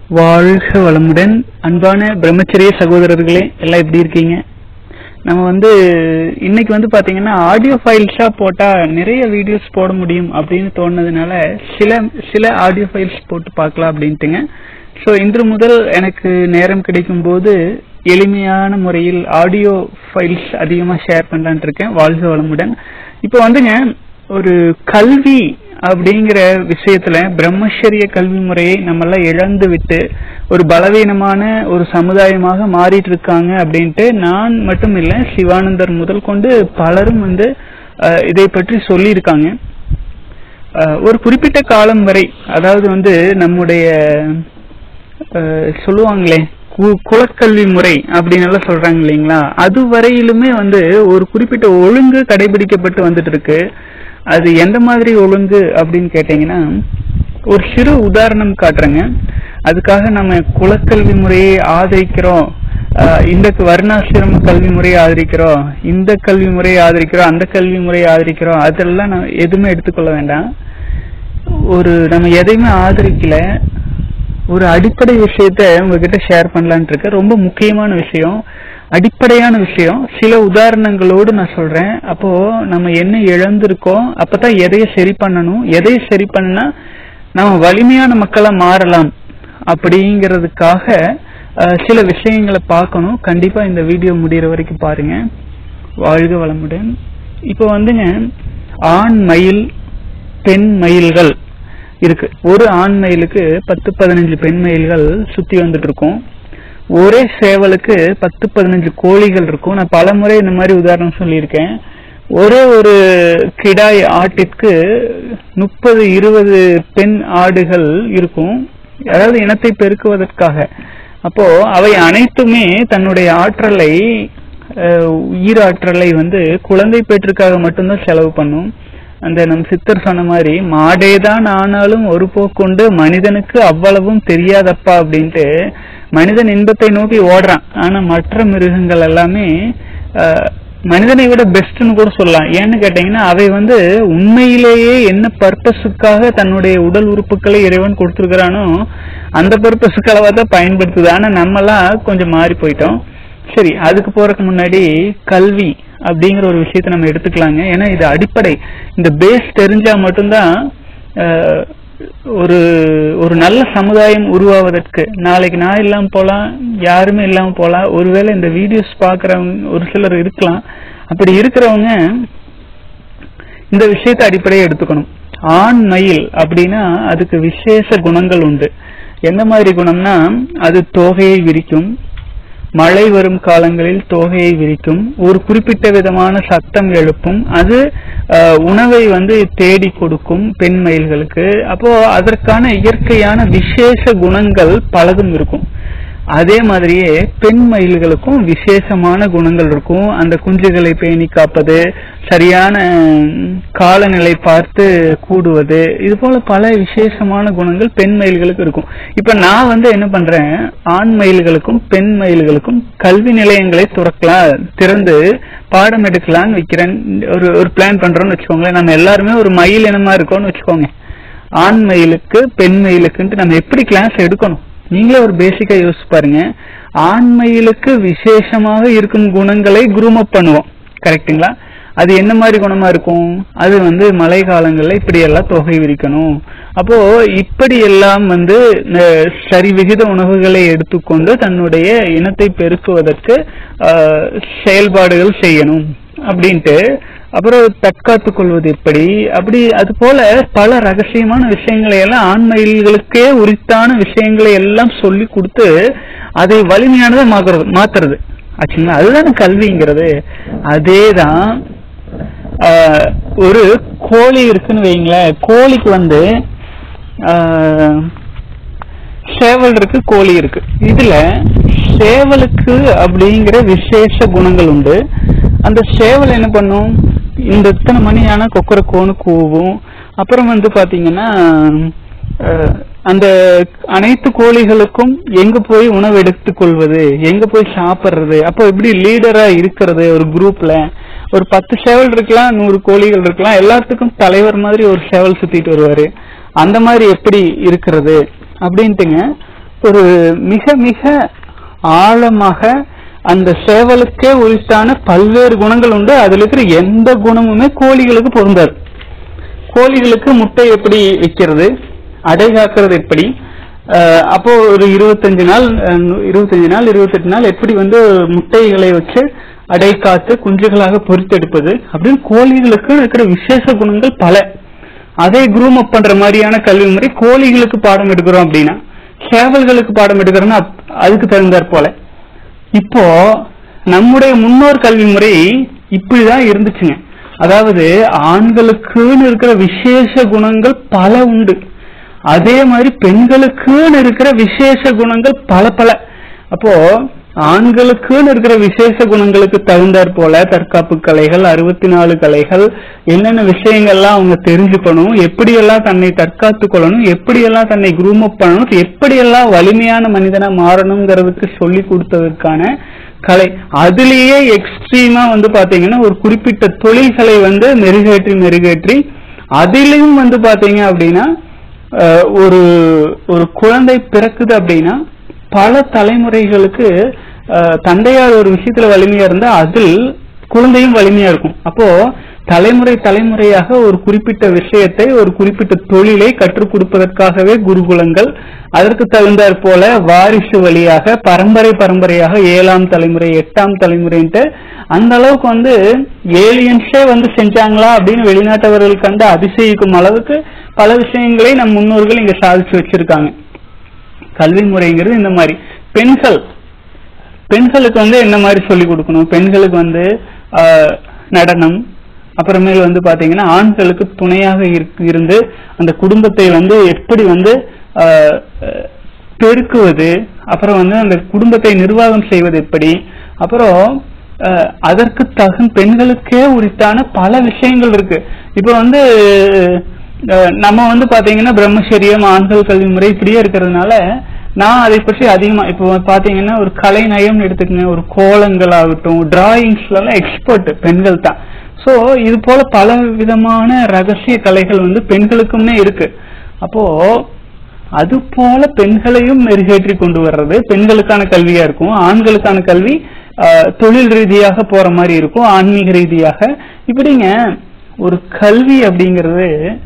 வாழ்க வளமுடன் அன்பான பிரம்மச்சரிய சகோதரர்களே எல்லாம் எப்படி இருக்கீங்க நம்ம வந்து இன்னைக்கு வந்து பாத்தீங்கன்னா ஆடியோ ஃபைல்ஸா போட்டா நிறைய வீடியோஸ் போட முடியும் அப்படின்னு தோணுனதுனால சில சில ஆடியோ ஃபைல்ஸ் போட்டு பார்க்கலாம் அப்படின்ட்டுங்க ஸோ இன்று முதல் எனக்கு நேரம் கிடைக்கும் போது எளிமையான முறையில் ஆடியோ ஃபைல்ஸ் அதிகமா ஷேர் பண்ணலான்ட்டு இருக்கேன் வாழ்க வளமுடன் இப்போ வந்துங்க ஒரு கல்வி அப்படிங்கிற விஷயத்துல பிரம்மச்சரிய கல்வி முறையை நம்ம எல்லாம் இழந்து விட்டு ஒரு பலவீனமான ஒரு சமுதாயமாக மாறிட்டு இருக்காங்க அப்படின்ட்டு நான் மட்டும் இல்ல சிவானந்தர் முதல் கொண்டு பலரும் வந்து அஹ், இதை பற்றி சொல்லியிருக்காங்க அஹ், ஒரு குறிப்பிட்ட காலம் வரை அதாவது வந்து நம்முடைய அஹ், சொல்லுவாங்களே கு- குலக்கல்வி முறை அப்படின்னு எல்லாம் சொல்றாங்க இல்லைங்களா அது வரையிலுமே வந்து ஒரு குறிப்பிட்ட ஒழுங்கு கடைபிடிக்கப்பட்டு வந்துட்டு இருக்கு அது எந்த மாதிரி ஒழுங்கு அப்படின்னு கேட்டீங்கன்னா ஒரு சிறு உதாரணம் காட்டுறேங்க அதுக்காக நம்ம குலக்கல்வி முறையை ஆதரிக்கிறோம் அஹ், இந்த வர்ணாசிரம கல்வி முறையை ஆதரிக்கிறோம் இந்த கல்வி முறையை ஆதரிக்கிறோம் அந்த கல்வி முறையை ஆதரிக்கிறோம் அதெல்லாம் நான் எதுவுமே எடுத்துக்கொள்ள வேண்டாம் ஒரு நம்ம எதையுமே ஆதரிக்கல ஒரு அடிப்படை விஷயத்த உங்ககிட்ட ஷேர் பண்ணலாம்னு இருக்கேன் ரொம்ப முக்கியமான விஷயம் அடிப்படையான விஷயம் சில உதாரணங்களோடு நான் சொல்றேன் அப்போ நம்ம என்ன இழந்திருக்கோம் அப்பதான் எதைய சரி பண்ணணும் எதைய சரி பண்ணா நம்ம வலிமையான மக்களா மாறலாம் அப்படிங்கிறதுக்காக அஹ், சில விஷயங்களை பார்க்கணும் கண்டிப்பா இந்த வீடியோ முடியிற வரைக்கும் பாருங்க வாழ்க வளமுடன் இப்போ வந்துங்க ஆண் மயில் பெண் மயில்கள் இருக்கு ஒரு ஆண் மயிலுக்கு பத்து பதினஞ்சு பெண் மயில்கள் சுத்தி வந்துட்டு இருக்கும் ஒரே சேவலுக்கு பத்து பதினஞ்சு கோழிகள் இருக்கும் நான் பல முறை இந்த மாதிரி உதாரணம் சொல்லியிருக்கேன் ஒரே ஒரு கிடாய் ஆட்டிற்கு முப்பது இருபது பெண் ஆடுகள் இருக்கும் அதாவது இனத்தை பெருக்குவதற்காக அப்போ அவை அனைத்துமே தன்னுடைய ஆற்றலை அஹ், உயிராற்றலை வந்து குழந்தை பேற்றுக்காக மட்டும்தான் செலவு பண்ணும் அந்த நம் சித்தர் சொன்ன மாதிரி மாடே தான் ஆனாலும் ஒரு போக்குண்டு மனிதனுக்கு அவ்வளவும் தெரியாதப்பா அப்படின்ட்டு மனிதன் இன்பத்தை நோக்கி ஓடுறான் ஆனா மற்ற மிருகங்கள் எல்லாமே அஹ், மனிதனை விட பெஸ்ட்னு கூட சொல்லலாம் ஏன்னு கேட்டீங்கன்னா அவை வந்து உண்மையிலேயே என்ன பர்பஸுக்காக தன்னுடைய உடல் உறுப்புகளை இறைவன் கொடுத்திருக்கிறானோ அந்த பர்பஸுக்காக தான் பயன்படுத்துது ஆனா நம்மலாம் கொஞ்சம் மாறி போயிட்டோம் சரி அதுக்கு போறதுக்கு முன்னாடி கல்வி அப்படிங்கிற ஒரு விஷயத்தை நம்ம எடுத்துக்கலாங்க ஏன்னா இது அடிப்படை இந்த பேஸ் தெரிஞ்சா மட்டும்தான் அஹ், ஒரு ஒரு நல்ல சமுதாயம் உருவாவதற்கு நாளைக்கு நான் இல்லாம போலாம் யாருமே இல்லாம போலாம் ஒருவேளை இந்த வீடியோஸ் பாக்குறவங்க ஒரு சிலர் இருக்கலாம் அப்படி இருக்கிறவங்க இந்த விஷயத்தை அடிப்படையை எடுத்துக்கணும் ஆண் மயில் அப்படின்னா அதுக்கு விசேஷ குணங்கள் உண்டு எந்த மாதிரி குணம்னா அது தோகையை விரிக்கும் மழை வரும் காலங்களில் தோகையை விரிக்கும் ஒரு குறிப்பிட்ட விதமான சத்தம் எழுப்பும் அது அஹ், உணவை வந்து தேடி கொடுக்கும் பெண் மயில்களுக்கு அப்போ அதற்கான இயற்கையான விசேஷ குணங்கள் பலதும் இருக்கும் அதே மாதிரியே பெண் மயில்களுக்கும் விசேஷமான குணங்கள் இருக்கும் அந்த குஞ்சுகளை பேணி காப்பது சரியான ம், காலநிலை பார்த்து கூடுவது இது போல பல விசேஷமான குணங்கள் பெண் மயில்களுக்கு இருக்கும் இப்ப நான் வந்து என்ன பண்றேன் ஆண் மயில்களுக்கும் பெண் மயில்களுக்கும் கல்வி நிலையங்களை துறக்கலாம் திறந்து பாடம் எடுக்கலாம்னு வைக்கிறேன் ஒரு ஒரு பிளான் பண்றோம்னு வச்சுக்கோங்களேன் நம்ம எல்லாருமே ஒரு மயில் இனமா இருக்கோம்னு வச்சுக்கோங்க ஆண் மயிலுக்கு பெண் மயிலுக்குன்ட்டு நம்ம எப்படி கிளாஸ் எடுக்கணும் நீங்களே ஒரு பேசிக்கா யோசிச்சு பாருங்க ஆண் மயிலுக்கு விசேஷமாக இருக்கும் குணங்களை குரூமப் பண்ணுவோம் கரெக்ட்டுங்களா அது என்ன மாதிரி குணமா இருக்கும் அது வந்து மழை காலங்கள்ல இப்படி எல்லாம் தொகை விரிக்கணும் அப்போ இப்படி எல்லாம் வந்து அஹ், சரி விகித உணவுகளை எடுத்துக்கொண்டு தன்னுடைய இனத்தை பெருக்குவதற்கு அஹ், செயல்பாடுகள் செய்யணும் அப்படின்ட்டு அப்புறம் தற்காத்துக் கொள்வது எப்படி அப்படி அது போல பல ரகசியமான விஷயங்களை எல்லாம் ஆண்மயில்களுக்கே உரித்தான விஷயங்களை எல்லாம் சொல்லி கொடுத்து அதை வலிமையானதா மாத்துறது மாத்துறது ஆச்சுங்களா அதுதானே கல்விங்கிறது அதேதான் ஆஹ், ஒரு கோழி இருக்குன்னு வைங்களேன் கோழிக்கு வந்து ஆஹ், சேவல் இருக்கு கோழி இருக்கு இதுல சேவலுக்கு அப்படிங்கிற விசேஷ குணங்கள் உண்டு அந்த சேவல் என்ன பண்ணும் இந்த இத்தனை மணி ஆனா கொக்கரக்கோன்னு கூவும் அப்புறம் வந்து பாத்தீங்கன்னா அஹ், அந்த அனைத்து கோழிகளுக்கும் எங்க போய் உணவு எடுத்துக் கொள்வது எங்க போய் சாப்பிடுறது அப்போ எப்படி லீடரா இருக்கிறது ஒரு குரூப்ல ஒரு பத்து சேவல் இருக்கலாம் நூறு கோழிகள் இருக்கலாம் எல்லாத்துக்கும் தலைவர் மாதிரி ஒரு சேவல் சுத்திட்டு வருவாரு அந்த மாதிரி எப்படி இருக்கிறது அப்படின்ட்டுங்க ஒரு மிக மிக ஆழமாக அந்த சேவலுக்கே உரித்தான பல்வேறு குணங்கள் உண்டு அதுல இருக்கிற எந்த குணமுமே கோழிகளுக்கு பொருந்தாது கோழிகளுக்கு முட்டை எப்படி வைக்கிறது அடை காக்கிறது எப்படி அஹ் அப்போ ஒரு இருபத்தஞ்சு நாள் அஹ் இருபத்தஞ்சு நாள் இருபத்தெட்டு நாள் எப்படி வந்து முட்டைகளை வச்சு அடை காத்து குஞ்சுகளாக பொறித்தெடுப்பது அப்படின்னு கோழிகளுக்கு இருக்கிற விசேஷ குணங்கள் பல அதே குரூம் அப் பண்ற மாதிரியான கல்வி முறை கோழிகளுக்கு பாடம் எடுக்கிறோம் அப்படின்னா சேவல்களுக்கு பாடம் எடுக்கிறோம்னா அப்- அதுக்கு தகுந்தாற் போல இப்போ நம்முடைய முன்னோர் கல்வி முறை இப்படிதான் இருந்துச்சுங்க அதாவது ஆண்களுக்குன்னு இருக்கிற விசேஷ குணங்கள் பல உண்டு அதே மாதிரி பெண்களுக்குன்னு இருக்கிற விசேஷ குணங்கள் பல பல அப்போ ஆண்களுக்குன்னு இருக்கிற விசேஷ குணங்களுக்கு தகுந்தாற் போல தற்காப்பு கலைகள் அறுபத்தி நாலு கலைகள் என்னென்ன விஷயங்கள்லாம் அவங்க தெரிஞ்சுக்கணும் எப்படியெல்லாம் தன்னை தற்காத்து கொள்ளணும் எப்படியெல்லாம் தன்னை குரூம் அப் பண்ணணும் எப்படியெல்லாம் வலிமையான மனிதனா மாறணுங்கிறதுக்கு சொல்லி கொடுத்ததற்கான கலை அதுலேயே எக்ஸ்ட்ரீமா வந்து பாத்தீங்கன்னா ஒரு குறிப்பிட்ட தொழில்களை வந்து மெருகேற்றி மெருகேற்றி அதிலையும் வந்து பாத்தீங்க அப்படின்னா அஹ், ஒரு ஒரு குழந்தை பிறக்குது அப்படின்னா பல தலைமுறைகளுக்கு அஹ், தந்தையார் ஒரு விஷயத்துல வலிமையா இருந்தா அதில் குழந்தையும் வலிமையா இருக்கும் அப்போ தலைமுறை தலைமுறையாக ஒரு குறிப்பிட்ட விஷயத்தை ஒரு குறிப்பிட்ட தொழிலை கற்றுக் கொடுப்பதற்காகவே குருகுலங்கள் அதற்கு தகுந்தாற் போல வாரிசு வழியாக பரம்பரை பரம்பரையாக ஏழாம் தலைமுறை எட்டாம் தலைமுறைன்ட்டு அந்த அளவுக்கு வந்து ஏலியன்ஸே வந்து செஞ்சாங்களா அப்படின்னு வெளிநாட்டவர்கள் கண்டு அதிசயிக்கும் அளவுக்கு பல விஷயங்களை நம் முன்னோர்கள் இங்க சாதிச்சு வச்சிருக்காங்க கல்வி முறைங்கிறது இந்த மாதிரி பெண்கள் பெண்களுக்கு வந்து என்ன மாதிரி சொல்லி கொடுக்கணும் பெண்களுக்கு வந்து ஆஹ், நடனம் அப்புறமேல் வந்து பாத்தீங்கன்னா ஆண்களுக்கு துணையாக இருக்கு- இருந்து அந்த குடும்பத்தை வந்து எப்படி வந்து ஆஹ், அஹ், பெருக்குவது அப்புறம் வந்து அந்த குடும்பத்தை நிர்வாகம் செய்வது எப்படி அப்புறம் அஹ், அதற்கு தகும் பெண்களுக்கே உரித்தான பல விஷயங்கள் இருக்கு இப்போ வந்து அஹ், நம்ம வந்து பாத்தீங்கன்னா பிரம்மச்சரியம் ஆண்கள் கல்வி முறை இப்படியே இருக்கிறதுனால நான் அதை பற்றி அதிகமா இப்போ பாத்தீங்கன்னா ஒரு கலை நயம் எடுத்துக்கங்க ஒரு கோலங்கள் ஆகட்டும் டிராயிங்ஸ்ல எல்லாம் எக்ஸ்பர்ட் பெண்கள் தான் சோ இது போல பல விதமான ரகசிய கலைகள் வந்து பெண்களுக்குமே இருக்கு அப்போ அது போல பெண்களையும் மெருகேற்றி கொண்டு வர்றது பெண்களுக்கான கல்வியா இருக்கும் ஆண்களுக்கான கல்வி ஆஹ், தொழில் ரீதியாக போற மாதிரி இருக்கும் ஆன்மீக ரீதியாக இப்படிங்க ஒரு கல்வி அப்படிங்கிறது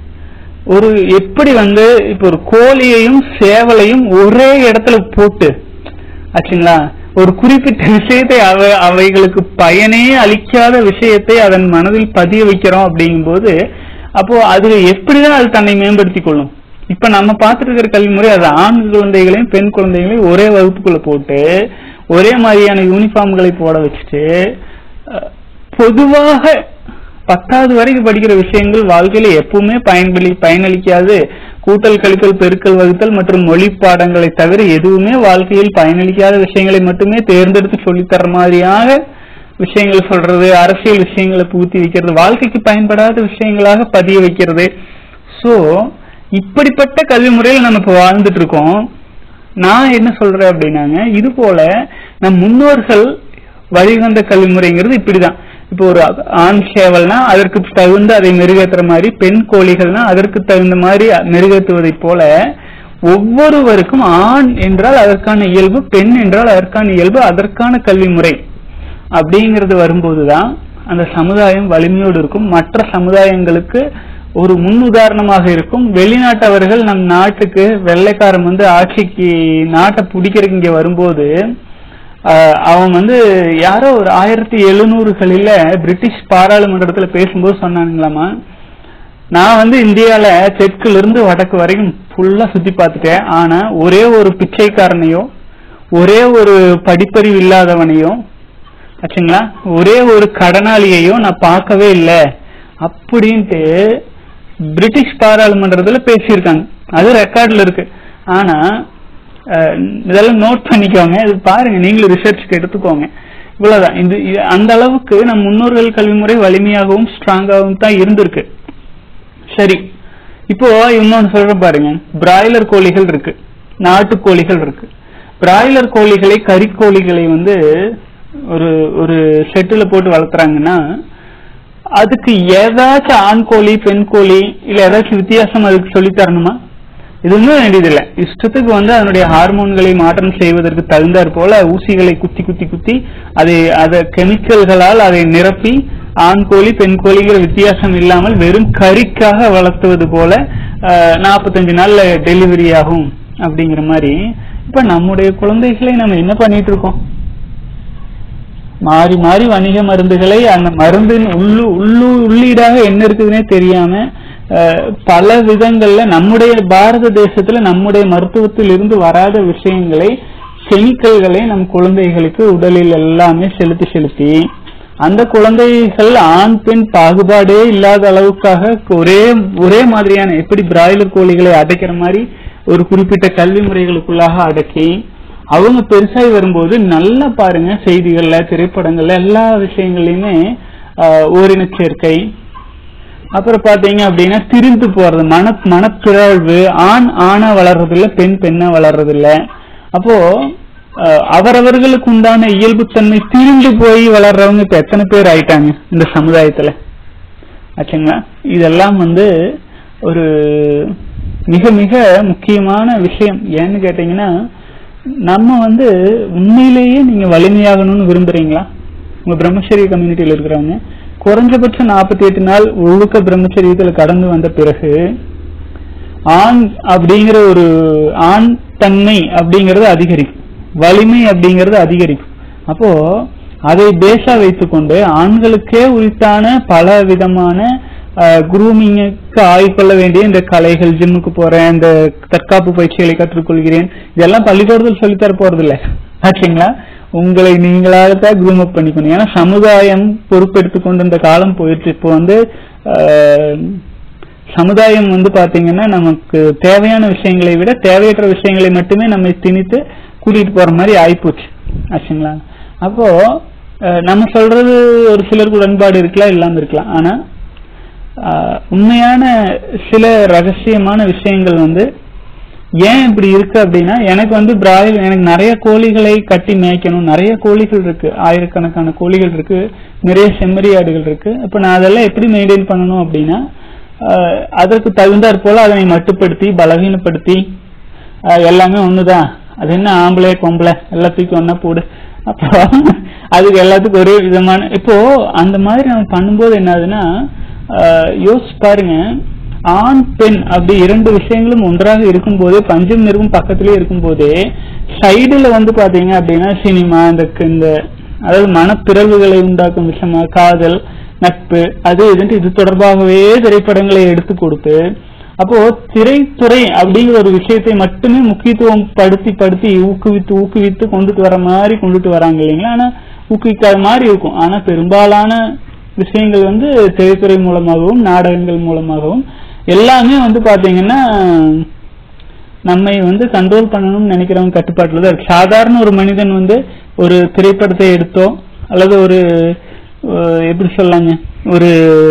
ஒரு எப்படி வந்து இப்போ ஒரு கோழியையும் சேவலையும் ஒரே இடத்துல போட்டு ஆச்சுங்களா ஒரு குறிப்பிட்ட விஷயத்தை அவ அவைகளுக்கு பயனே அளிக்காத விஷயத்தை அதன் மனதில் பதிய வைக்கிறோம் அப்படிங்கும்போது அப்போ அது எப்படிதான் அது தன்னை மேம்படுத்திக் கொள்ளும் இப்ப நம்ம பார்த்துட்டு இருக்கிற கல்வி முறை அது ஆண் குழந்தைகளையும் பெண் குழந்தைகளையும் ஒரே வகுப்புக்குள்ள போட்டு ஒரே மாதிரியான யூனிஃபார்ம்களை போட வச்சுட்டு அஹ், பொதுவாக பத்தாவது வரைக்கும் படிக்கிற விஷயங்கள் வாழ்க்கையில எப்பவுமே பயன்பளி பயனளிக்காது கூட்டல் கழித்தல் பெருக்கல் வகுத்தல் மற்றும் மொழி பாடங்களை தவிர எதுவுமே வாழ்க்கையில் பயனளிக்காத விஷயங்களை மட்டுமே தேர்ந்தெடுத்து சொல்லித்தர மாதிரியாக விஷயங்கள் சொல்றது அரசியல் விஷயங்களை பூத்தி வைக்கிறது வாழ்க்கைக்கு பயன்படாத விஷயங்களாக பதிய வைக்கிறது சோ இப்படிப்பட்ட கல்வி முறையில நம்ம இப்ப வாழ்ந்துட்டு இருக்கோம் நான் என்ன சொல்றேன் அப்படின்னாங்க இது போல நம் முன்னோர்கள் வழிவந்த கல்வி முறைங்கிறது இப்படிதான் இப்போ ஒரு ஆண் சேவல்னா அதற்கு தகுந்த அதை மெருகேற்றுற மாதிரி பெண் கோழிகள்னா அதற்கு தகுந்த மாதிரி மெருகேற்றுவதைப் போல ஒவ்வொருவருக்கும் ஆண் என்றால் அதற்கான இயல்பு பெண் என்றால் அதற்கான இயல்பு அதற்கான கல்வி முறை அப்படிங்கிறது வரும்போதுதான் அந்த சமுதாயம் வலிமையோடு இருக்கும் மற்ற சமுதாயங்களுக்கு ஒரு முன் உதாரணமாக இருக்கும் வெளிநாட்டவர்கள் நம் நாட்டுக்கு வெள்ளைக்காரன் வந்து ஆட்சிக்கு நாட்டை பிடிக்கிறதுக்கு இங்க வரும்போது ஆஹ் அவன் வந்து யாரோ ஒரு ஆயிரத்தி எழுநூறுகளில பிரிட்டிஷ் பாராளுமன்றத்துல பேசும்போது சொன்னானுங்களாமா நான் வந்து இந்தியால தெற்குல இருந்து வடக்கு வரைக்கும் ஃபுல்லா சுத்தி பார்த்துட்டேன் ஆனா ஒரே ஒரு பிச்சைக்காரனையோ ஒரே ஒரு படிப்பறிவு இல்லாதவனையோ ஆச்சுங்களா ஒரே ஒரு கடனாளியையும் நான் பார்க்கவே இல்லை அப்படின்ட்டு பிரிட்டிஷ் பாராளுமன்றத்துல பேசியிருக்காங்க அது ரெக்கார்ட்ல இருக்கு ஆனா அஹ், இதெல்லாம் நோட் பண்ணிக்கோங்க இது பாருங்க நீங்களும் ரிசர்ச்க்கு எடுத்துக்கோங்க இவ்வளவுதான் இது இது அந்த அளவுக்கு நம் முன்னோர்கள் கல்வி முறை வலிமையாகவும் ஸ்ட்ராங்காகவும் தான் இருந்திருக்கு சரி இப்போ இன்னொன்னு சொல்ற பாருங்க பிராய்லர் கோழிகள் இருக்கு நாட்டு கோழிகள் இருக்கு பிராய்லர் கோழிகளை கறிக்கோழிகளை வந்து ஒரு ஒரு செட்டுல போட்டு வளர்த்துறாங்கன்னா அதுக்கு ஏதாச்சும் ஆண் கோழி பெண் கோழி இல்ல ஏதாச்சும் வித்தியாசம் அதுக்கு சொல்லி தரணுமா எதுவுமே வேண்டியதில்லை இஷ்டத்துக்கு வந்து அதனுடைய ஹார்மோன்களை மாற்றம் செய்வதற்கு தகுந்தாற் போல ஊசிகளை குத்தி குத்தி குத்தி அதை அதை கெமிக்கல்களால் அதை நிரப்பி ஆண் கோழி பெண் கோழிங்கிற வித்தியாசம் இல்லாமல் வெறும் கறிக்காக வளர்த்துவது போல நாற்பத்தஞ்சு நாள்ல டெலிவரி ஆகும் அப்படிங்கிற மாதிரி இப்ப நம்முடைய குழந்தைகளை நம்ம என்ன பண்ணிட்டு இருக்கோம் மாறி மாறி வணிக மருந்துகளை அந்த மருந்தின் உள்ளு உள்ளு உள்ளீடாக என்ன இருக்குதுன்னே தெரியாம அஹ், பல விதங்கள்ல நம்முடைய பாரத தேசத்துல நம்முடைய மருத்துவத்தில் இருந்து வராத விஷயங்களை கெமிக்கல்களை நம் குழந்தைகளுக்கு உடலில் எல்லாமே செலுத்தி செலுத்தி அந்த குழந்தைகள் ஆண் பெண் பாகுபாடே இல்லாத அளவுக்காக ஒரே ஒரே மாதிரியான எப்படி பிராய்லர் கோழிகளை அடைக்கிற மாதிரி ஒரு குறிப்பிட்ட கல்வி முறைகளுக்குள்ளாக அடக்கி அவங்க பெருசாகி வரும்போது நல்லா பாருங்க செய்திகள்ல திரைப்படங்கள்ல எல்லா விஷயங்கள்லயுமே ஆஹ், ஓரினச் சேர்க்கை அப்புறம் பாத்தீங்க அப்படின்னா திரிந்து போறது மன மனப்பிறழ்வு ஆண் ஆணா வளர்றது இல்ல பெண் பெண்ணா வளர்றது இல்ல அப்போ அஹ், அவரவர்களுக்கு உண்டான இயல்புத்தன்மை திரிந்து போய் வளர்றவங்க இப்ப எத்தனை பேர் ஆயிட்டாங்க இந்த சமுதாயத்துல ஆச்சுங்களா இதெல்லாம் வந்து ஒரு மிக மிக முக்கியமான விஷயம் ஏன்னு கேட்டீங்கன்னா நம்ம வந்து உண்மையிலேயே நீங்க வலிமையாகணும்னு விரும்புறீங்களா உங்க பிரம்மச்சரிய கம்யூனிட்டியில இருக்கிறவங்க குறைஞ்சபட்சம் நாற்பத்தி எட்டு நாள் ஒழுக்க பிரம்மச்சரியத்துல கடந்து வந்த பிறகு ஆண் அப்படிங்கிற ஒரு ஆண் தன்மை அப்படிங்கிறது அதிகரிக்கும் வலிமை அப்படிங்கிறது அதிகரிக்கும் அப்போ அதை பேஸா வைத்துக்கொண்டு ஆண்களுக்கே உரித்தான பல விதமான குரூமிங்குக்கு ஆய்கொள்ள வேண்டிய இந்த கலைகள் ஜிம்முக்கு போறேன் இந்த தற்காப்பு பயிற்சிகளை கற்றுக்கொள்கிறேன் இதெல்லாம் பள்ளிக்கூடத்தில் சொல்லித்தர போறது இல்ல ஆச்சுங்களா உங்களை நீங்களாகத்தான் குரூம் அப் பண்ணிக்கணும் ஏன்னா சமுதாயம் பொறுப்பெடுத்துக் கொண்டு இந்த காலம் போயிடுச்சு இப்போ வந்து ஆஹ், சமுதாயம் வந்து பாத்தீங்கன்னா நமக்கு தேவையான விஷயங்களை விட தேவையற்ற விஷயங்களை மட்டுமே நம்மை திணித்து கூட்டிட்டு போற மாதிரி ஆயிப்போச்சு ஆச்சுங்களா அப்போ அஹ், நம்ம சொல்றது ஒரு சிலருக்கு உடன்பாடு இருக்கலாம் இல்லாம இருக்கலாம் ஆனா ஆஹ், உண்மையான சில ரகசியமான விஷயங்கள் வந்து ஏன் இப்படி இருக்கு அப்படின்னா எனக்கு வந்து பிராயில் எனக்கு நிறைய கோழிகளை கட்டி மேய்க்கணும் நிறைய கோழிகள் இருக்கு ஆயிரக்கணக்கான கோழிகள் இருக்கு நிறைய செம்மறி ஆடுகள் இருக்கு இப்ப நான் அதெல்லாம் எப்படி மெயின்டைன் பண்ணணும் அப்படின்னா ஆஹ், அதற்கு தகுந்தாற் போல அதனை மட்டுப்படுத்தி பலவீனப்படுத்தி ஆஹ், எல்லாமே ஒண்ணுதான் அது என்ன ஆம்பளை பொம்பளை எல்லாத்துக்கும் ஒன்னா போடு அப்போ அதுக்கு எல்லாத்துக்கும் ஒரே விதமான இப்போ அந்த மாதிரி நம்ம பண்ணும்போது என்ன ஆகுதுன்னா ஆஹ், யோசிச்சு பாருங்க ஆண் பெண் அப்படி இரண்டு விஷயங்களும் ஒன்றாக இருக்கும்போது பஞ்சம் நிறுவும் பக்கத்திலே இருக்கும்போதே சைடுல வந்து பாத்தீங்க அப்படின்னா சினிமா இந்த இந்த அதாவது மனப்பிறழ்வுகளை உண்டாக்கும் விஷயமா காதல் நட்பு அது இதுன்ட்டு இது தொடர்பாகவே திரைப்படங்களை எடுத்து கொடுத்து அப்போ திரைத்துறை அப்படிங்கிற ஒரு விஷயத்தை மட்டுமே முக்கியத்துவம் படுத்தி படுத்தி ஊக்குவித்து ஊக்குவித்து கொண்டுட்டு வர மாதிரி கொண்டுட்டு வராங்க இல்லைங்களா ஆனா ஊக்குவிக்காத மாதிரி இருக்கும் ஆனா பெரும்பாலான விஷயங்கள் வந்து திரைத்துறை மூலமாகவும் நாடகங்கள் மூலமாகவும் எல்லாமே வந்து பாத்தீங்கன்னா நம்மை வந்து கண்ட்ரோல் பண்ணணும்னு நினைக்கிறவங்க கட்டுப்பாட்டுல தான் இருக்கு சாதாரண ஒரு மனிதன் வந்து ஒரு திரைப்படத்தை எடுத்தோ அல்லது ஒரு அஹ், எப்படி சொல்லாங்க ஒரு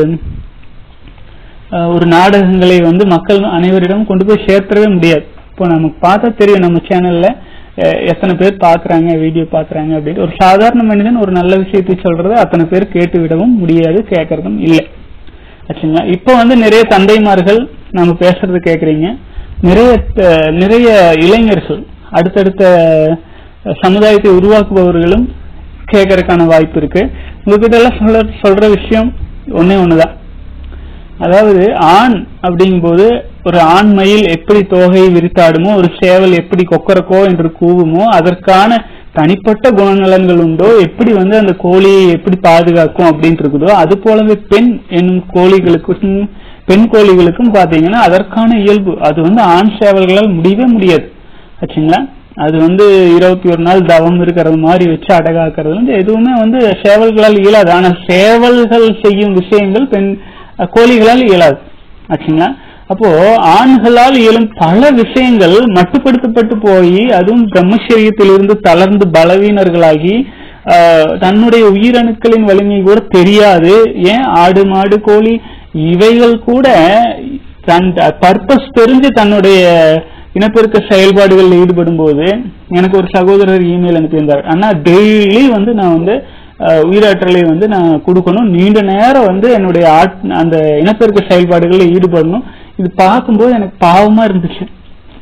அஹ், ஒரு நாடகங்களை வந்து மக்கள் அனைவரிடம் கொண்டு போய் சேர்த்தவே முடியாது இப்போ நமக்கு பார்த்தா தெரியும் நம்ம சேனல்ல அஹ், எத்தனை பேர் பாக்குறாங்க வீடியோ பாக்குறாங்க அப்படின்னு ஒரு சாதாரண மனிதன் ஒரு நல்ல விஷயத்தை சொல்றதை அத்தனை பேர் கேட்டு விடவும் முடியாது கேட்கறதும் இல்லை ஆச்சுங்களா இப்போ வந்து நிறைய தந்தைமார்கள் நாம பேசுறது கேக்குறீங்க நிறைய அஹ், நிறைய இளைஞர்கள் அடுத்தடுத்த அஹ், சமுதாயத்தை உருவாக்குபவர்களும் கேட்கறதுக்கான வாய்ப்பு இருக்கு உங்ககிட்ட எல்லாம் சொல்ற சொல்ற விஷயம் ஒண்ணே ஒண்ணுதான் அதாவது ஆண் அப்படிங்கும்போது ஒரு ஆண் மயில் எப்படி தோகையை விரித்தாடுமோ ஒரு சேவல் எப்படி கொக்கரக்கோ என்று கூவுமோ அதற்கான தனிப்பட்ட குணநலன்கள் உண்டோ எப்படி வந்து அந்த கோழியை எப்படி பாதுகாக்கும் அப்படின்ட்டு இருக்குதோ அது போலவே பெண் என்னும் கோழிகளுக்கும் பெண் கோழிகளுக்கும் பாத்தீங்கன்னா அதற்கான இயல்பு அது வந்து ஆண் சேவல்களால் முடியவே முடியாது ஆச்சுங்களா அது வந்து இருபத்தி ஒரு நாள் தவம் இருக்கிறது மாதிரி வச்சு அடகாக்கிறது வந்து எதுவுமே வந்து சேவல்களால் இயலாது ஆனா சேவல்கள் செய்யும் விஷயங்கள் பெண் அஹ், கோழிகளால் இயலாது ஆச்சுங்களா அப்போ ஆண்களால் இயலும் பல விஷயங்கள் மட்டுப்படுத்தப்பட்டு போய் அதுவும் பிரம்மச்சரியத்திலிருந்து தளர்ந்து பலவீனர்களாகி ஆஹ், தன்னுடைய உயிரணுக்களின் வலிமை கூட தெரியாது ஏன் ஆடு மாடு கோழி இவைகள் கூட தன் பர்பஸ் தெரிஞ்சு தன்னுடைய இனப்பெருக்க செயல்பாடுகளில் ஈடுபடும் போது எனக்கு ஒரு சகோதரர் இமெயில் அனுப்பியிருந்தார் ஆனா டெய்லி வந்து நான் வந்து அஹ், உயிராற்றலை வந்து நான் கொடுக்கணும் நீண்ட நேரம் வந்து என்னுடைய ஆட் அந்த இனப்பெருக்க செயல்பாடுகளில் ஈடுபடணும் இது பார்க்கும்போது எனக்கு பாவமா இருந்துச்சு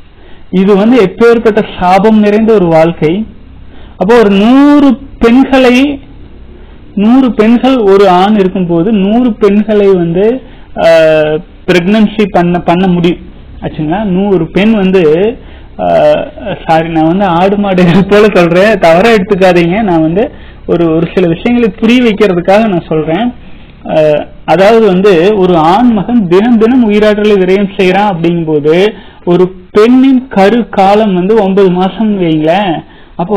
இது வந்து எப்பேற்பட்ட சாபம் நிறைந்த ஒரு வாழ்க்கை அப்போ ஒரு நூறு பெண்களை நூறு பெண்கள் ஒரு ஆண் இருக்கும்போது நூறு பெண்களை வந்து பிரெக்னன்சி பண்ண பண்ண முடியும் ஆச்சுங்களா நூறு பெண் வந்து சாரி நான் வந்து ஆடு மாடு போல சொல்றேன் தவறா எடுத்துக்காதீங்க நான் வந்து ஒரு ஒரு சில விஷயங்களை புரிய வைக்கிறதுக்காக நான் சொல்றேன் அஹ், அதாவது வந்து ஒரு ஆண் மகன் தினம் தினம் உயிராற்றலை விரயம் செய்யறான் அப்படிங்கும்போது ஒரு பெண்ணின் கரு காலம் வந்து ஒன்பது மாசம் வைங்களேன் அப்போ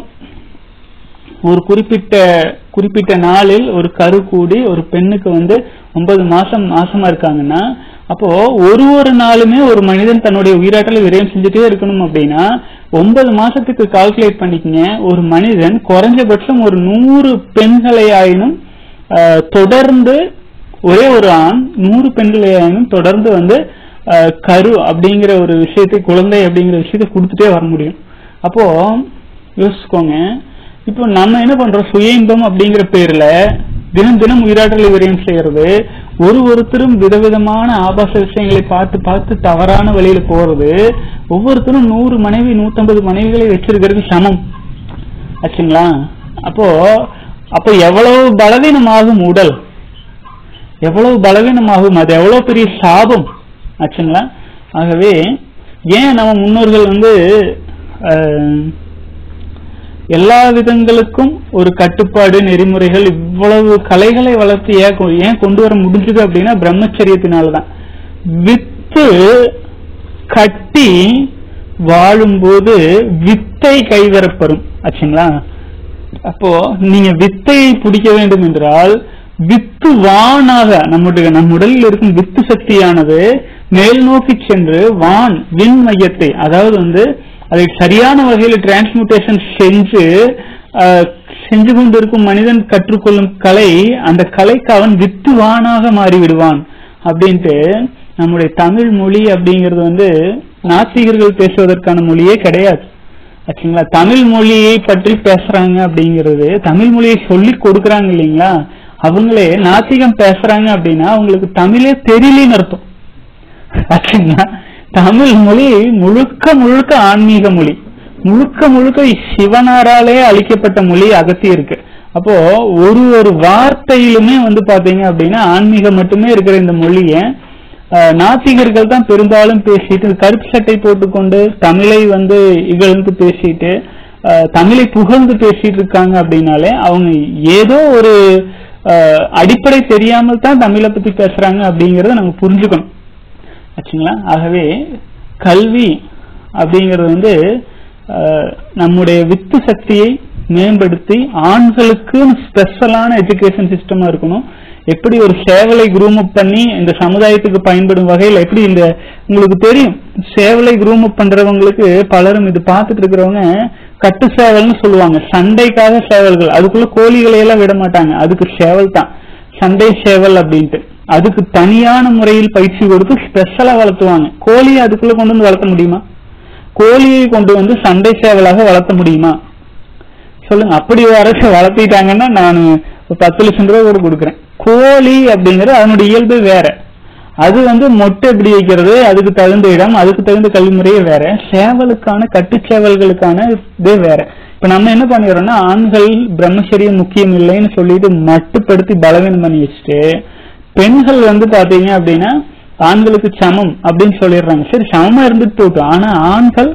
ஒரு குறிப்பிட்ட குறிப்பிட்ட நாளில் ஒரு கரு கூடி ஒரு பெண்ணுக்கு வந்து ஒன்பது மாசம் மாசமா இருக்காங்கன்னா அப்போ ஒரு ஒரு நாளுமே ஒரு மனிதன் தன்னுடைய உயிராற்றலை விரயம் செஞ்சுட்டே இருக்கணும் அப்படின்னா ஒன்பது மாசத்துக்கு கால்குலேட் பண்ணிக்கங்க ஒரு மனிதன் குறைஞ்சபட்சம் ஒரு நூறு பெண்களை ஆயினும் ஆஹ், தொடர்ந்து ஒரே ஒரு ஆண் நூறு பெண்களை ஆயினும் தொடர்ந்து வந்து ஆஹ், கரு அப்படிங்கிற ஒரு விஷயத்தை குழந்தை அப்படிங்கிற விஷயத்தை கொடுத்துட்டே வர முடியும் அப்போ யோசிச்சுக்கோங்க இப்போ நம்ம என்ன பண்றோம் சுய இன்பம் அப்படிங்கிற பேர்ல தினம் தினம் உயிராற்றலை விரயம் செய்யறது ஒரு ஒருத்தரும் விதவிதமான ஆபாச விஷயங்களை பார்த்து பார்த்து தவறான வழியில போறது ஒவ்வொருத்தரும் நூறு மனைவி நூத்தம்பது மனைவிகளை வச்சிருக்கிறது சமம் ஆச்சுங்களா அப்போ அப்ப எவ்வளவு பலவீனமாகும் உடல் எவ்வளவு பலவீனமாகும் அது எவ்வளவு பெரிய சாபம் ஆச்சுங்களா ஆகவே ஏன் நம்ம முன்னோர்கள் வந்து அஹ், எல்லா விதங்களுக்கும் ஒரு கட்டுப்பாடு நெறிமுறைகள் இவ்வளவு கலைகளை வளர்த்து ஏன் கொ- ஏன் கொண்டு வர முடிஞ்சது அப்படின்னா பிரம்மச்சரியத்தினாலதான் வித்து கட்டி வாழும்போது வித்தை கைவரப்பெறும் ஆச்சுங்களா அப்போ நீங்க வித்தையை பிடிக்க வேண்டும் என்றால் வித்து வானாக நம்முடைய நம் உடலில் இருக்கும் வித்து சக்தியானது மேல் நோக்கி சென்று வான் விண் மையத்தை அதாவது வந்து அதை சரியான வகையில் டிரான்ஸ்முட்டேஷன் செஞ்சு ஆஹ், செஞ்சு கொண்டிருக்கும் மனிதன் கற்றுக்கொள்ளும் கலை அந்த கலைக்கு அவன் வித்துவானாக மாறி விடுவான் அப்படின்ட்டு நம்முடைய தமிழ் மொழி அப்படிங்கிறது வந்து நாத்திகர்கள் பேசுவதற்கான மொழியே கிடையாது ஆச்சுங்களா தமிழ் மொழியை பற்றி பேசுறாங்க அப்படிங்கிறது தமிழ் மொழியை சொல்லி கொடுக்கறாங்க இல்லைங்களா அவங்களே நாத்திகம் பேசுறாங்க அப்படின்னா அவங்களுக்கு தமிழே தெரியலன்னு அர்த்தம் ஆச்சுங்களா தமிழ் மொழி முழுக்க முழுக்க ஆன்மீக மொழி முழுக்க முழுக்க சிவனாராலே அளிக்கப்பட்ட மொழி அகத்தி இருக்கு அப்போ ஒரு ஒரு வார்த்தையிலுமே வந்து பாத்தீங்க அப்படின்னா ஆன்மீகம் மட்டுமே இருக்கிற இந்த மொழியை அஹ், நாத்திகர்கள் தான் பெரும்பாலும் பேசிட்டு கருப்பு சட்டை போட்டுக்கொண்டு தமிழை வந்து இகழ்ந்து பேசிட்டு அஹ், தமிழை புகழ்ந்து பேசிட்டு இருக்காங்க அப்படின்னாலே அவங்க ஏதோ ஒரு அஹ், அடிப்படை தெரியாமல் தான் தமிழை பத்தி பேசுறாங்க அப்படிங்கறத நம்ம புரிஞ்சுக்கணும் ஆச்சுங்களா ஆகவே கல்வி அப்படிங்கிறது வந்து அஹ், நம்முடைய வித்து சக்தியை மேம்படுத்தி ஆண்களுக்கு ஸ்பெஷலான எஜுகேஷன் சிஸ்டமா இருக்கணும் எப்படி ஒரு சேவலை குரூம் அப் பண்ணி இந்த சமுதாயத்துக்கு பயன்படும் வகையில் எப்படி இந்த உங்களுக்கு தெரியும் சேவலை குரூம் அப் பண்றவங்களுக்கு பலரும் இது பார்த்துட்டு இருக்கிறவங்க கட்டு சேவல்னு சொல்லுவாங்க சண்டைக்காக சேவல்கள் அதுக்குள்ள கோழிகளை எல்லாம் விட மாட்டாங்க அதுக்கு சேவல் தான் சண்டை சேவல் அப்படின்ட்டு அதுக்கு தனியான முறையில் பயிற்சி கொடுத்து ஸ்பெஷலா வளர்த்துவாங்க கோழியை அதுக்குள்ள கொண்டு வந்து வளர்த்த முடியுமா கோழியை கொண்டு வந்து சண்டை சேவலாக வளர்த்த முடியுமா சொல்லுங்க அப்படி வர வளர்த்திட்டாங்கன்னா நான் ஒரு பத்து லட்சம் ரூபாய் கூட கொடுக்குறேன் கோழி அப்படிங்கிறது அதனுடைய இயல்பு வேற அது வந்து மொட்டை எப்படி வைக்கிறது அதுக்கு தகுந்த இடம் அதுக்கு தகுந்த கல்வி முறையே வேற சேவலுக்கான கட்டுச்சேவல்களுக்கான இதே வேற இப்ப நம்ம என்ன பண்ணிடுறோம்னா ஆண்கள் பிரம்மச்சரியம் முக்கியம் இல்லைன்னு சொல்லிட்டு மட்டுப்படுத்தி பலவீனம் பண்ணி வச்சுட்டு பெண்கள் வந்து பாத்தீங்க அப்படின்னா ஆண்களுக்கு சமம் அப்படின்னு சொல்லிடுறாங்க சரி சமமா இருந்துட்டு போகட்டும் ஆனா ஆண்கள்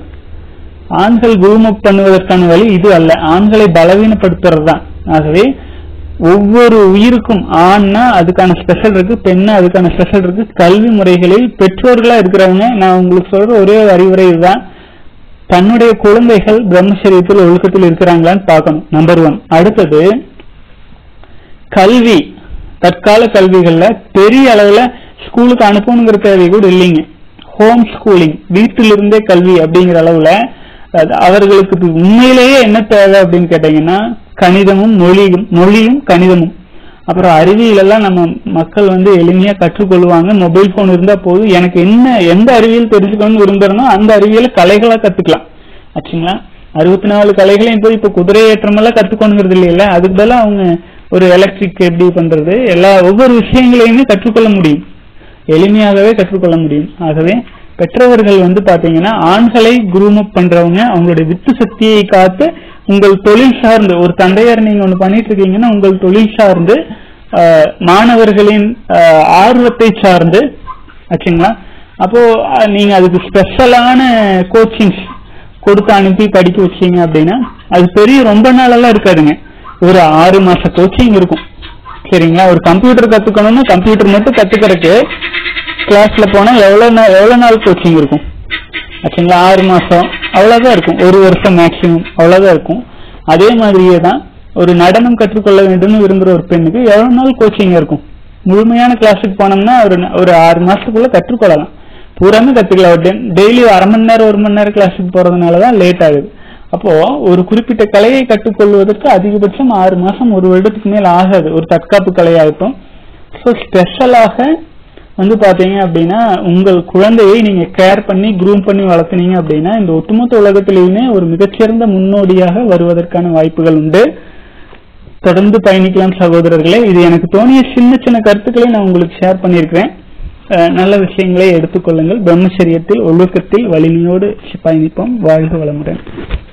ஆண்கள் குருமப் பண்ணுவதற்கான வழி இது அல்ல ஆண்களை பலவீனப்படுத்துறது தான் ஆகவே ஒவ்வொரு உயிருக்கும் ஆண்னா அதுக்கான ஸ்பெஷல் இருக்கு பெண்ணா அதுக்கான ஸ்பெஷல் இருக்கு கல்வி முறைகளில் பெற்றோர்களா இருக்கிறவங்க நான் உங்களுக்கு சொல்ற ஒரே ஒரு அறிவுரை இதுதான் தன்னுடைய குழந்தைகள் பிரம்மச்சரியத்தில் ஒழுக்கத்தில் இருக்கிறாங்களான்னு பார்க்கணும் நம்பர் ஒன் அடுத்தது கல்வி தற்கால கல்விகள்ல பெரிய அளவுல ஸ்கூலுக்கு அனுப்பணுங்கிற தேவை கூட இல்லைங்க ஹோம் ஸ்கூலிங் வீட்டிலிருந்தே கல்வி அப்படிங்கிற அளவுல அது அவர்களுக்கு இப்ப உண்மையிலேயே என்ன தேவை அப்படின்னு கேட்டீங்கன்னா கணிதமும் மொழியும் மொழியும் கணிதமும் அப்புறம் அறிவியல் எல்லாம் நம்ம மக்கள் வந்து எளிமையா கற்றுக்கொள்வாங்க மொபைல் போன் இருந்தா போதும் எனக்கு என்ன எந்த அறிவியல் தெரிஞ்சுக்கணும்னு விரும்புறனோ அந்த அறிவியலை கலைகளா கத்துக்கலாம் ஆச்சுங்களா அறுபத்தி நாலு கலைகளையும் போய் இப்ப குதிரை ஏற்றம் எல்லாம் கத்துக்கணுங்கிறது இல்லையில அதுக்கு பதிலா அவங்க ஒரு எலக்ட்ரிக் எப்படி பண்றது எல்லா ஒவ்வொரு விஷயங்களையுமே கற்றுக்கொள்ள முடியும் எளிமையாகவே கற்றுக்கொள்ள முடியும் ஆகவே பெற்றவர்கள் வந்து பாத்தீங்கன்னா ஆண்களை குரூம் அப் பண்றவங்க அவங்களுடைய வித்து சக்தியை காத்து உங்கள் தொழில் சார்ந்து ஒரு தந்தையார் நீங்க ஒண்ணு பண்ணிட்டு இருக்கீங்கன்னா உங்கள் தொழில் சார்ந்து ஆஹ், மாணவர்களின் ஆஹ், ஆர்வத்தை சார்ந்து ஆச்சுங்களா அப்போ அஹ், நீங்க அதுக்கு ஸ்பெஷலான கோச்சிங்ஸ் கொடுத்து அனுப்பி படிக்க வச்சீங்க அப்படின்னா அது பெரிய ரொம்ப நாளெல்லாம் இருக்காதுங்க ஒரு ஆறு மாச கோச்சிங் இருக்கும் சரிங்களா ஒரு கம்ப்யூட்டர் கத்துக்கணும்னா கம்ப்யூட்டர் மட்டும் கத்துக்கிறதுக்கு கிளாஸ்ல போனா எவ்வளவு நாள் எவ்வளவு நாள் கோச்சிங் இருக்கும் ஆச்சுங்களா ஆறு மாசம் அவ்வளவுதான் இருக்கும் ஒரு வருஷம் மேக்சிமம் அவ்வளவுதான் இருக்கும் அதே மாதிரியே தான் ஒரு நடனம் கற்றுக்கொள்ள வேண்டும்னு விரும்புற ஒரு பெண்ணுக்கு எவ்வளவு நாள் கோச்சிங் இருக்கும் முழுமையான கிளாஸுக்கு போனோம்னா ஒரு ஒரு ஆறு மாசத்துக்குள்ள கற்றுக்கொள்ளலாம் பூராமே கத்துக்கலாம் டெய்லி அரை மணி நேரம் ஒரு மணி நேரம் கிளாஸுக்கு போறதுனாலதான் லேட் ஆகுது அப்போ ஒரு குறிப்பிட்ட கலையை கற்றுக்கொள்வதற்கு அதிகபட்சம் ஆறு மாசம் ஒரு வருடத்துக்கு மேல் ஆகாது ஒரு தற்காப்பு கலையாகட்டும் ஸோ ஸ்பெஷலாக வந்து பாத்தீங்க அப்படின்னா உங்கள் குழந்தையை நீங்க கேர் பண்ணி க்ரூம் பண்ணி வளர்த்துனீங்க அப்படின்னா இந்த ஒட்டுமொத்த உலகத்திலேயுமே ஒரு மிகச்சிறந்த முன்னோடியாக வருவதற்கான வாய்ப்புகள் உண்டு தொடர்ந்து பயணிக்கலாம் சகோதரர்களே இது எனக்கு தோணிய சின்ன சின்ன கருத்துக்களை நான் உங்களுக்கு ஷேர் பண்ணியிருக்கிறேன் அஹ் நல்ல விஷயங்களை எடுத்துக்கொள்ளுங்கள் பிரம்மச்சரியத்தில் ஒழுக்கத்தில் வலிமையோடு பயணிப்போம் வாழ்க வளமுடன்